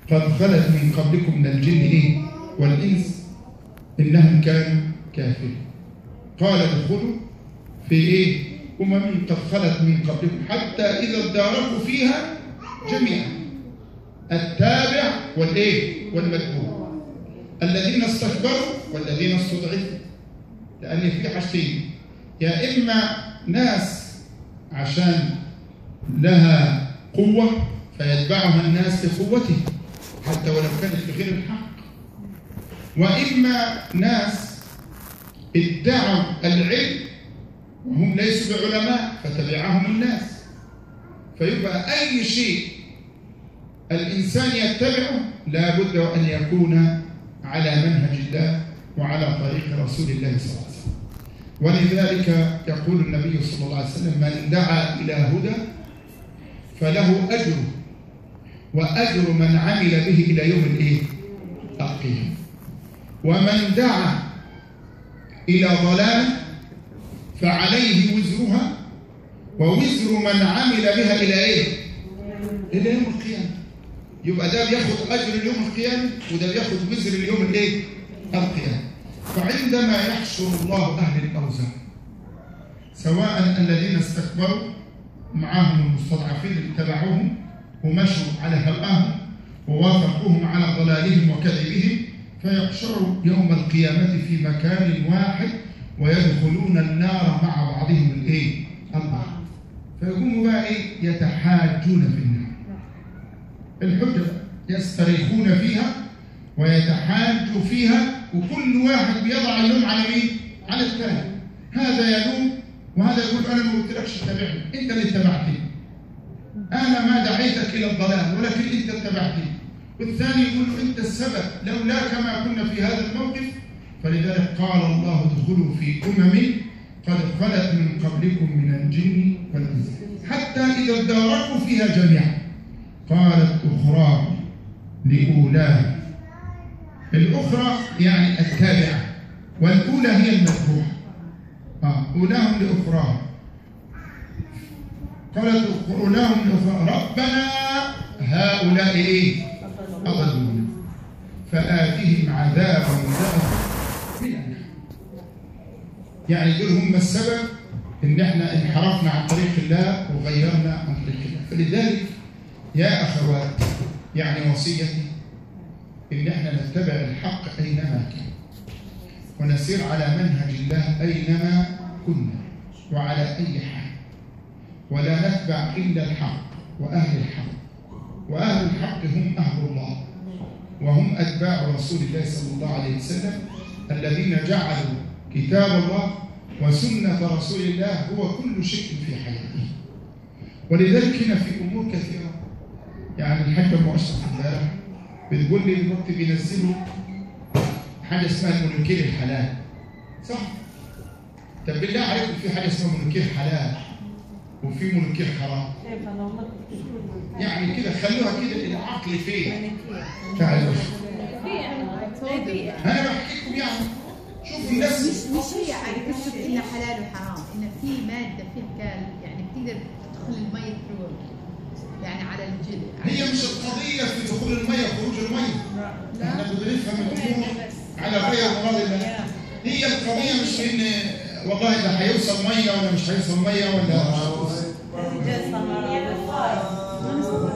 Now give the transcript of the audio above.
قد خلت من قبلكم من الجن إيه؟ والإنس إنهم كانوا كافرين قال ادخلوا في إيه أمم قد خلت من قبلكم حتى إذا اداركوا فيها جميعا التابع والإيه والمتبوع الذين استكبروا والذين استضعفوا لأن في حاجتين يا إما ناس عشان لها قوة فيتبعها الناس لقوته حتى ولو كانت بغير الحق وإما ناس ادعوا العلم وهم ليسوا بعلماء فتبعهم الناس فيبقى أي شيء الإنسان يتبعه لا بد وأن يكون على منهج الله وعلى طريق رسول الله صلى الله عليه وسلم ولذلك يقول النبي صلى الله عليه وسلم من دعا إلى هدى فله أجر وأجر من عمل به إلى يوم الإيه؟ القيامة ومن دعا إلى ضلال فعليه وزرها ووزر من عمل بها إلى إيه؟ إلى يوم القيامة يبقى ده بياخد أجر اليوم القيامة وده بياخد وزر اليوم الإيه؟ القيامة فعندما يحشر الله أهل الأوزان سواء الذين استكبروا معهم المستضعفين اللي اتبعوهم ومشوا على هواهم ووافقوهم على ضلالهم وكذبهم فيحشروا يوم القيامة في مكان واحد ويدخلون النار مع بعضهم الايه؟ البعض فيقوموا بقى ايه؟ يتحاجون في النار الحجة يستريحون فيها ويتحاجوا فيها وكل واحد بيضع اللوم على مين؟ على الثاني هذا يلوم وهذا يقول انا ما قلتلكش اتبعني انت اللي اتبعتني انا ما دعيتك الى الضلال ولكن انت اتبعتني والثاني يقول له انت السبب لولاك ما كنا في هذا الموقف فلذلك قال الله ادخلوا في امم قد خلت من قبلكم من الجن والانس حتى اذا اداركوا فيها جميعا قالت اخراهم لاولاهم الاخرى يعني التابعه والاولى هي المتبوعه آه. اولاهم لاخراهم قالت اولاهم لاخراهم ربنا هؤلاء ايه أضلونا فآتهم عذابا ضعفا من النار يعني دول هم السبب ان احنا انحرفنا عن طريق الله وغيرنا عن طريق الله فلذلك يا اخوات يعني وصيتي ان احنا نتبع الحق اينما كان ونسير على منهج الله اينما كنا وعلى اي حال ولا نتبع الا الحق واهل الحق وأهل الحق هم أهل الله وهم أتباع رسول الله صلى الله عليه وسلم الذين جعلوا كتاب الله وسنة رسول الله هو كل شيء في حياته ولذلك هنا في أمور كثيرة يعني الحاجة مؤشرف امبارح بتقول لي دلوقتي بينزلوا حاجة اسمها المنكير الحلال صح؟ طب بالله عليكم في حاجة اسمها منكير حلال وفي منكير حرام يعني كده خلوها كده العقل فين تعالوا انا بحكي لكم يعني شوفوا الناس مش مش هي على قصه انه حلال وحرام انه في ماده فيها كان يعني بتقدر تدخل الميه ثرو يعني على الجلد هي مش القضيه في دخول الميه وخروج الميه احنا بنفهم الامور على غير مراد الله هي القضيه مش ان والله ده هيوصل ميه ولا مش هيوصل ميه ولا مش هيوصل